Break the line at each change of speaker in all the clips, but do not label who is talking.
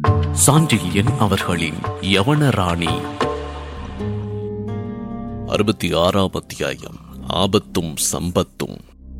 சாண்டில்யன் அவர்களின் யவனராணி அறுபத்தி ஆறாம் அத்தியாயம் ஆபத்தும் சம்பத்தும்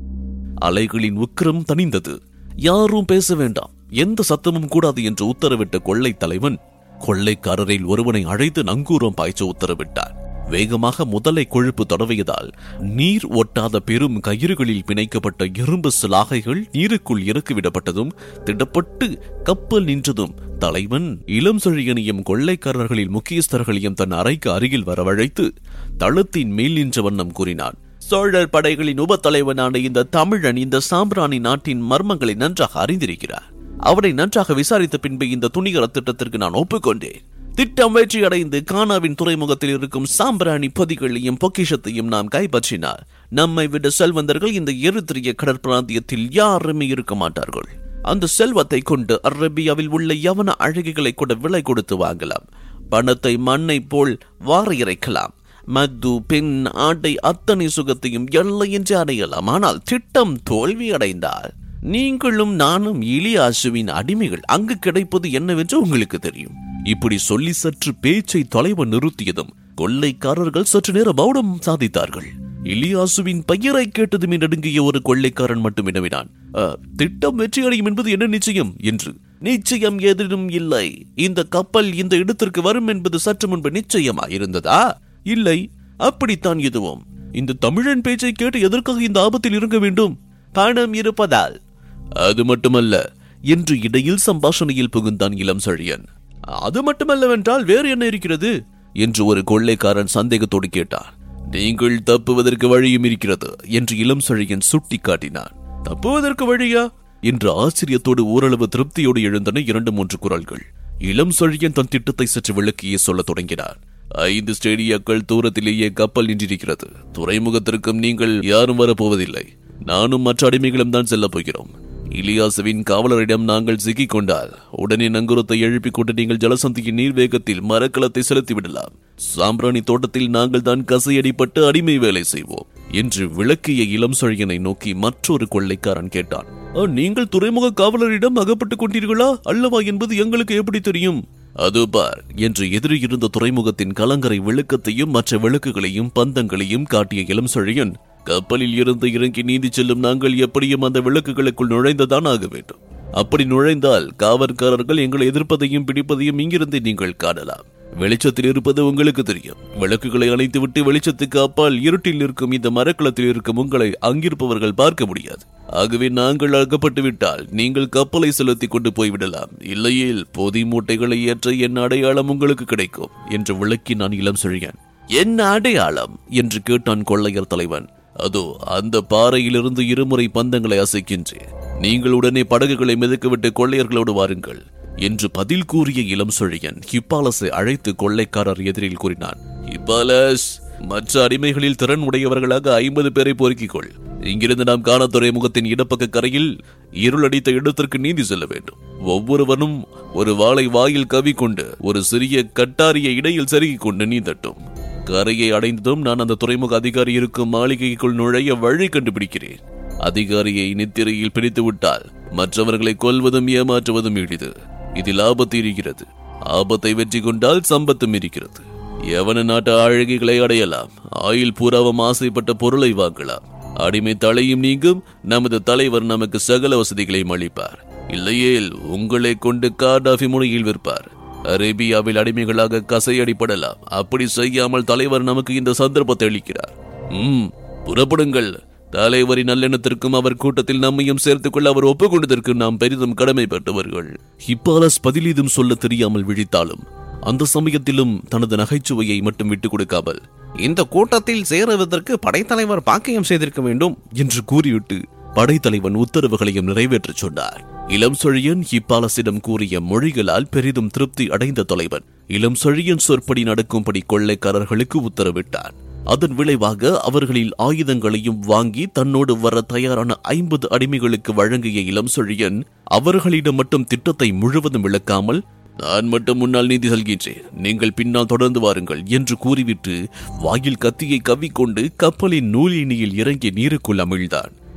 அலைகளின் உக்கிரம் தணிந்தது யாரும் பேச வேண்டாம் எந்த சத்தமும் கூடாது என்று உத்தரவிட்ட கொள்ளை தலைவன் கொள்ளைக்காரரில் ஒருவனை அழைத்து நங்கூரம் பாய்ச்ச உத்தரவிட்டார் வேகமாக முதலை கொழுப்பு தொடவியதால் நீர் ஒட்டாத பெரும் கயிறுகளில் பிணைக்கப்பட்ட இரும்பு சிலாகைகள் நீருக்குள் இறக்கிவிடப்பட்டதும் திடப்பட்டு கப்பல் நின்றதும் தலைவன் இளம் செழியனையும் கொள்ளைக்காரர்களின் முக்கியஸ்தர்களையும் தன் அறைக்கு அருகில் வரவழைத்து தளத்தின் மேல் நின்ற வண்ணம் கூறினான் சோழர் படைகளின் உபத்தலைவனான இந்த தமிழன் இந்த சாம்பிராணி நாட்டின் மர்மங்களை நன்றாக அறிந்திருக்கிறார் அவனை நன்றாக விசாரித்த பின்பு இந்த துணிகர திட்டத்திற்கு நான் ஒப்புக்கொண்டேன் திட்டம் வெற்றியடைந்து கானாவின் துறைமுகத்தில் இருக்கும் சாம்பிராணி பொதிகளையும் பொக்கிஷத்தையும் நாம் கைப்பற்றினால் நம்மை விட செல்வந்தர்கள் இந்த எரித்திரிய கடற்பிராந்தியத்தில் யாருமே இருக்க மாட்டார்கள் அந்த செல்வத்தை கொண்டு அரேபியாவில் உள்ள யவன அழகிகளை கூட விலை கொடுத்து வாங்கலாம் பணத்தை மண்ணை போல் வார இறைக்கலாம் மது பெண் ஆடை அத்தனை சுகத்தையும் எல்லையின்றி அடையலாம் ஆனால் திட்டம் தோல்வி அடைந்தால் நீங்களும் நானும் இலியாசுவின் அடிமைகள் அங்கு கிடைப்பது என்னவென்று உங்களுக்கு தெரியும் இப்படி சொல்லி சற்று பேச்சை தொலைவ நிறுத்தியதும் கொள்ளைக்காரர்கள் சற்று நேரம் மௌனம் சாதித்தார்கள் இலியாசுவின் பெயரை கேட்டதும் நடுங்கிய ஒரு கொள்ளைக்காரன் மட்டும் வினவினான் "அ, திட்டம் வெற்றியடையும் என்பது என்ன நிச்சயம் என்று நிச்சயம் எதிரும் இல்லை இந்த கப்பல் இந்த இடத்திற்கு வரும் என்பது சற்று முன்பு நிச்சயமா இருந்ததா இல்லை அப்படித்தான் இதுவும் இந்த தமிழன் பேச்சை கேட்டு எதற்காக இந்த ஆபத்தில் இருக்க வேண்டும் பணம் இருப்பதால் அது மட்டுமல்ல என்று இடையில் சம்பாஷணையில் புகுந்தான் இளம் செழியன் அது மட்டுமல்லவென்றால் வேறு என்ன இருக்கிறது என்று ஒரு கொள்ளைக்காரன் சந்தேகத்தோடு கேட்டான் நீங்கள் தப்புவதற்கு வழியும் இருக்கிறது என்று இளம் செழியன் சுட்டி காட்டினான் தப்புவதற்கு வழியா என்று ஆச்சரியத்தோடு ஓரளவு திருப்தியோடு எழுந்தன இரண்டு மூன்று குரல்கள் இளம் செழியன் தன் திட்டத்தை சற்று விளக்கியே சொல்லத் தொடங்கினார் ஐந்து ஸ்டேடியாக்கள் தூரத்திலேயே கப்பல் நின்றிருக்கிறது துறைமுகத்திற்கும் நீங்கள் யாரும் வரப்போவதில்லை நானும் மற்ற அடிமைகளும் தான் செல்லப் போகிறோம் இலியாசுவின் காவலரிடம் நாங்கள் சிக்கிக் கொண்டால் உடனே நங்குரத்தை எழுப்பிக் கொண்டு நீங்கள் ஜலசந்தியின் நீர் வேகத்தில் மரக்கலத்தை செலுத்தி விடலாம் சாம்பிராணி தோட்டத்தில் நாங்கள் தான் கசையடிப்பட்டு அடிமை வேலை செய்வோம் என்று விளக்கிய இளம் செழியனை நோக்கி மற்றொரு கொள்ளைக்காரன் கேட்டான் "ஆ, நீங்கள் துறைமுக காவலரிடம் அகப்பட்டுக் கொண்டீர்களா அல்லவா என்பது எங்களுக்கு எப்படி தெரியும் அது பார் என்று எதிரே இருந்த துறைமுகத்தின் கலங்கரை விளக்கத்தையும் மற்ற விளக்குகளையும் பந்தங்களையும் காட்டிய இளம் செழியன் கப்பலில் இருந்து இறங்கி நீந்தி செல்லும் நாங்கள் எப்படியும் அந்த விளக்குகளுக்குள் நுழைந்துதான் ஆக வேண்டும் அப்படி நுழைந்தால் காவற்காரர்கள் எங்களை எதிர்ப்பதையும் பிடிப்பதையும் இங்கிருந்து நீங்கள் காணலாம் வெளிச்சத்தில் இருப்பது உங்களுக்கு தெரியும் விளக்குகளை அணைத்துவிட்டு வெளிச்சத்துக்கு அப்பால் இருட்டில் இருக்கும் இந்த மரக்களத்தில் இருக்கும் உங்களை அங்கிருப்பவர்கள் பார்க்க முடியாது ஆகவே நாங்கள் அகப்பட்டு விட்டால் நீங்கள் கப்பலை செலுத்தி கொண்டு போய்விடலாம் இல்லையேல் பொதி மூட்டைகளை ஏற்ற என் அடையாளம் உங்களுக்கு கிடைக்கும் என்று விளக்கி நான் இளம் செழியன் என்ன அடையாளம் என்று கேட்டான் கொள்ளையர் தலைவன் அதோ அந்த பாறையிலிருந்து இருமுறை பந்தங்களை அசைக்கின்றேன் நீங்கள் உடனே படகுகளை மிதக்கவிட்டு கொள்ளையர்களோடு வாருங்கள் என்று பதில் கூறிய இளம் செழியன் ஹிப்பாலஸை அழைத்து கொள்ளைக்காரர் எதிரில் கூறினான் ஹிப்பாலஸ் மற்ற அடிமைகளில் திறன் உடையவர்களாக ஐம்பது பேரை பொறுக்கிக் கொள் இங்கிருந்து நாம் காண துறைமுகத்தின் இடப்பக்க கரையில் இருளடித்த இடத்திற்கு நீந்தி செல்ல வேண்டும் ஒவ்வொருவனும் ஒரு வாளை வாயில் கவிக்கொண்டு ஒரு சிறிய கட்டாரியை இடையில் செருகிக் கொண்டு நீந்தட்டும் கரையை அடைந்ததும் நான் அந்த துறைமுக அதிகாரி இருக்கும் மாளிகைக்குள் நுழைய வழி கண்டுபிடிக்கிறேன் அதிகாரியை நித்திரையில் பிடித்து விட்டால் மற்றவர்களை கொல்வதும் ஏமாற்றுவதும் எளிது இதில் ஆபத்து இருக்கிறது ஆபத்தை வெற்றி கொண்டால் சம்பத்தும் இருக்கிறது எவன நாட்டு அழகிகளை அடையலாம் ஆயில் பூராவம் ஆசைப்பட்ட பொருளை வாங்கலாம் அடிமை தலையும் நீங்கும் நமது தலைவர் நமக்கு சகல வசதிகளையும் அளிப்பார் இல்லையேல் உங்களை கொண்டு காடாஃபி முனையில் விற்பார் அரேபியாவில் அடிமைகளாக கசையடிப்படலாம் அப்படி செய்யாமல் தலைவர் நமக்கு இந்த சந்தர்ப்பத்தை அளிக்கிறார் ம் புறப்படுங்கள் தலைவரின் நல்லெண்ணத்திற்கும் அவர் கூட்டத்தில் நம்மையும் சேர்த்துக் கொள்ள அவர் ஒப்புக்கொண்டதற்கு நாம் பெரிதும் கடமைப்பட்டவர்கள் ஹிப்பாலஸ் பதிலீதும் சொல்ல தெரியாமல் விழித்தாலும் அந்த சமயத்திலும் தனது நகைச்சுவையை மட்டும் விட்டுக் கொடுக்காமல்
இந்த கூட்டத்தில் சேருவதற்கு படைத்தலைவர் பாக்கியம் செய்திருக்க வேண்டும்
என்று கூறிவிட்டு படைத்தலைவன் உத்தரவுகளையும் நிறைவேற்றச் சொன்னார் இளம் செழியன் ஹிப்பாலஸிடம் கூறிய மொழிகளால் பெரிதும் திருப்தி அடைந்த தலைவன் இளம் செழியன் சொற்படி நடக்கும்படி கொள்ளைக்காரர்களுக்கு உத்தரவிட்டான் அதன் விளைவாக அவர்களில் ஆயுதங்களையும் வாங்கி தன்னோடு வர தயாரான ஐம்பது அடிமைகளுக்கு வழங்கிய இளம் செழியன் அவர்களிடம் மட்டும் திட்டத்தை முழுவதும் விளக்காமல் நான் மட்டும் முன்னால் நீந்தி செல்கின்றேன் நீங்கள் பின்னால் தொடர்ந்து வாருங்கள் என்று கூறிவிட்டு வாயில் கத்தியை கவ்விக்கொண்டு கப்பலின் நூலினியில் இறங்கி நீருக்குள் அமிழ்ந்தான்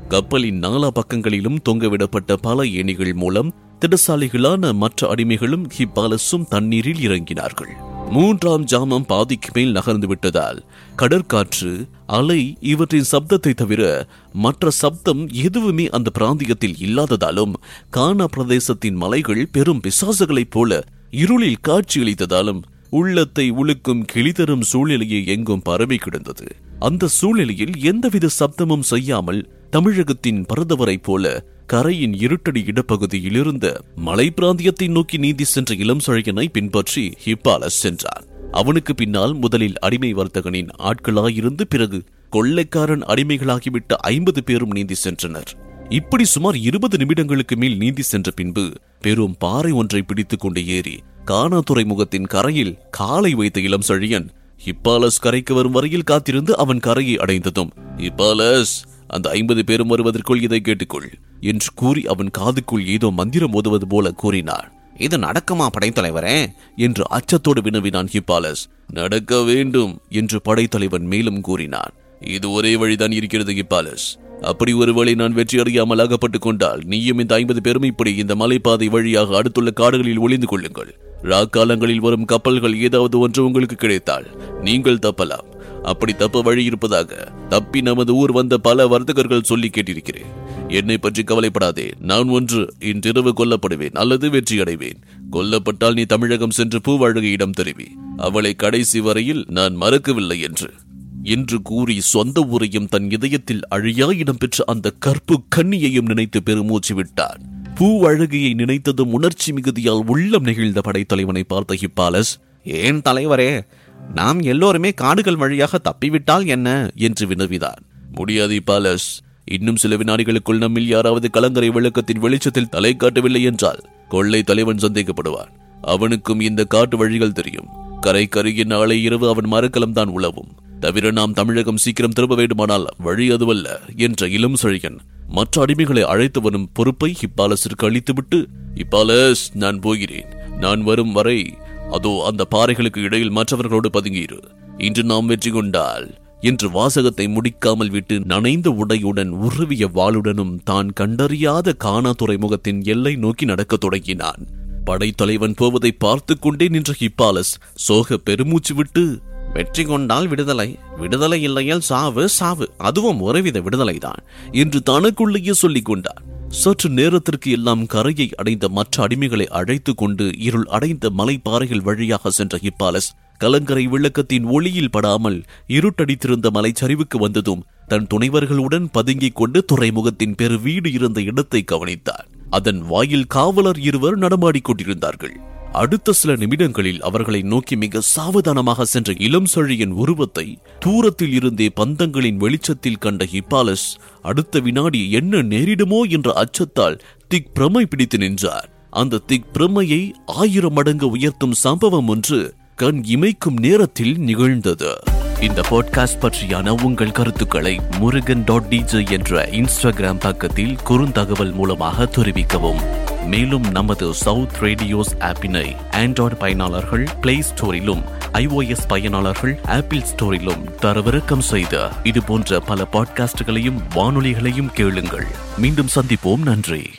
கப்பலின் நாலா பக்கங்களிலும் தொங்கவிடப்பட்ட பல ஏணிகள் மூலம் திடசாலிகளான மற்ற அடிமைகளும் ஹிப்பாலஸும் தண்ணீரில் இறங்கினார்கள் மூன்றாம் ஜாமம் பாதிக்கு மேல் நகர்ந்து விட்டதால் கடற்காற்று அலை இவற்றின் சப்தத்தை தவிர மற்ற சப்தம் எதுவுமே அந்த பிராந்தியத்தில் இல்லாததாலும் கானா பிரதேசத்தின் மலைகள் பெரும் பிசாசுகளைப் போல இருளில் காட்சியளித்ததாலும் உள்ளத்தை உழுக்கும் கிளிதரும் சூழ்நிலையை எங்கும் பரவி கிடந்தது அந்த சூழ்நிலையில் எந்தவித சப்தமும் செய்யாமல் தமிழகத்தின் பரதவரைப் போல கரையின் இருட்டடி இடப்பகுதியில் இருந்த மலை பிராந்தியத்தை நோக்கி நீந்தி சென்ற இளம் சழையனை பின்பற்றி ஹிப்பாலஸ் சென்றார் அவனுக்கு பின்னால் முதலில் அடிமை வர்த்தகனின் ஆட்களாயிருந்து பிறகு கொள்ளைக்காரன் அடிமைகளாகிவிட்ட ஐம்பது பேரும் நீந்தி சென்றனர் இப்படி சுமார் இருபது நிமிடங்களுக்கு மேல் நீந்தி சென்ற பின்பு பெரும் பாறை ஒன்றை பிடித்துக் கொண்டு ஏறி கானா துறைமுகத்தின் கரையில் காலை வைத்த இளம் செழியன் ஹிப்பாலஸ் கரைக்கு வரும் வரையில் காத்திருந்து அவன் கரையை அடைந்ததும் ஹிப்பாலஸ் அந்த ஐம்பது பேரும் வருவதற்குள் இதை கேட்டுக்கொள் என்று கூறி அவன் காதுக்குள் ஏதோ மந்திரம் ஓதுவது போல கூறினார்
இது நடக்குமா படைத்தலைவரே
என்று அச்சத்தோடு வினவினான் ஹிப்பாலஸ் நடக்க வேண்டும் என்று படைத்தலைவன் மேலும் கூறினான் இது ஒரே வழிதான் இருக்கிறது ஹிப்பாலஸ் அப்படி ஒருவேளை நான் வெற்றி அறியாமல் அகப்பட்டுக் கொண்டால் நீயும் இந்த ஐம்பது பேரும் இப்படி இந்த மலைப்பாதை வழியாக அடுத்துள்ள காடுகளில் ஒளிந்து கொள்ளுங்கள் ராக்காலங்களில் வரும் கப்பல்கள் ஏதாவது ஒன்று உங்களுக்கு கிடைத்தால் நீங்கள் தப்பலாம் அப்படி தப்ப வழி இருப்பதாக தப்பி நமது ஊர் வந்த பல வர்த்தகர்கள் சொல்லி கேட்டிருக்கிறேன் என்னை பற்றி கவலைப்படாதே நான் ஒன்று இன்றிரவு கொல்லப்படுவேன் அல்லது வெற்றி அடைவேன் கொல்லப்பட்டால் நீ தமிழகம் சென்று பூவாழகையிடம் தெரிவி அவளை கடைசி வரையில் நான் மறக்கவில்லை என்று என்று கூறி சொந்த ஊரையும் தன் இதயத்தில் அழியா இடம்பெற்ற அந்த கற்பு கண்ணியையும் நினைத்து பெருமூச்சு விட்டான் பூவழகியை நினைத்ததும் உணர்ச்சி மிகுதியால் உள்ளம் நெகிழ்ந்த படைத்தலைவனை பார்த்த ஹிப்பாலஸ்
ஏன் தலைவரே நாம் எல்லோருமே காடுகள் வழியாக தப்பிவிட்டால் என்ன
என்று வினவினான் முடியாது ஹிப்பாலஸ் இன்னும் சில வினாடிகளுக்குள் நம்மில் யாராவது கலங்கரை விளக்கத்தின் வெளிச்சத்தில் தலை காட்டவில்லை என்றால் கொள்ளை தலைவன் சந்தேகப்படுவான் அவனுக்கும் இந்த காட்டு வழிகள் தெரியும் கரை கருகிய நாளை இரவு அவன் மரக்கலம் தான் உழவும் தவிர நாம் தமிழகம் சீக்கிரம் திரும்ப வேண்டுமானால் வழி அதுவல்ல என்ற இளம் செழியன் மற்ற அடிமைகளை அழைத்து வரும் பொறுப்பை ஹிப்பாலஸிற்கு அளித்துவிட்டு ஹிப்பாலஸ் நான் போகிறேன் நான் வரும் வரை அதோ அந்த பாறைகளுக்கு இடையில் மற்றவர்களோடு பதுங்கியிரு இன்று நாம் வெற்றி கொண்டால் என்று வாசகத்தை முடிக்காமல் விட்டு நனைந்த உடையுடன் உருவிய வாளுடனும் தான் கண்டறியாத கானா துறைமுகத்தின் எல்லை நோக்கி நடக்கத் தொடங்கினான் படைத்தலைவன் போவதை பார்த்து கொண்டே நின்ற ஹிப்பாலஸ் சோக பெருமூச்சு விட்டு
வெற்றி கொண்டால் விடுதலை விடுதலை இல்லையால் சாவு சாவு அதுவும் ஒருவித விடுதலைதான்
என்று தனக்குள்ளேயே சொல்லிக் கொண்டான் சற்று நேரத்திற்கு எல்லாம் கரையை அடைந்த மற்ற அடிமைகளை அழைத்துக் கொண்டு இருள் அடைந்த மலைப்பாறைகள் வழியாக சென்ற ஹிப்பாலஸ் கலங்கரை விளக்கத்தின் ஒளியில் படாமல் இருட்டடித்திருந்த மலைச்சரிவுக்கு வந்ததும் தன் துணைவர்களுடன் பதுங்கிக் கொண்டு துறைமுகத்தின் பெரு வீடு இருந்த இடத்தை கவனித்தார் அதன் வாயில் காவலர் இருவர் நடமாடிக் கொண்டிருந்தார்கள் அடுத்த சில நிமிடங்களில் அவர்களை நோக்கி மிக சாவதானமாக சென்ற இளம் செழியின் உருவத்தை தூரத்தில் இருந்தே பந்தங்களின் வெளிச்சத்தில் கண்ட ஹிப்பாலஸ் அடுத்த வினாடி என்ன நேரிடுமோ என்ற அச்சத்தால் திக் பிரமை பிடித்து நின்றார் அந்த திக் பிரமையை ஆயிரம் மடங்கு உயர்த்தும் சம்பவம் ஒன்று கண் இமைக்கும் நேரத்தில் நிகழ்ந்தது இந்த பாட்காஸ்ட் பற்றியான உங்கள் கருத்துக்களை முருகன் டாட் டிஜே என்ற இன்ஸ்டாகிராம் பக்கத்தில் குறுந்தகவல் மூலமாக தெரிவிக்கவும் மேலும் நமது சவுத் ரேடியோஸ் ஆப்பினை ஆண்ட்ராய்டு பயனாளர்கள் பிளே ஸ்டோரிலும் iOS பயனாளர்கள் ஆப்பிள் ஸ்டோரிலும் தரவிறக்கம் செய்த இது போன்ற பல பாட்காஸ்டுகளையும் வானொலிகளையும் கேளுங்கள் மீண்டும் சந்திப்போம் நன்றி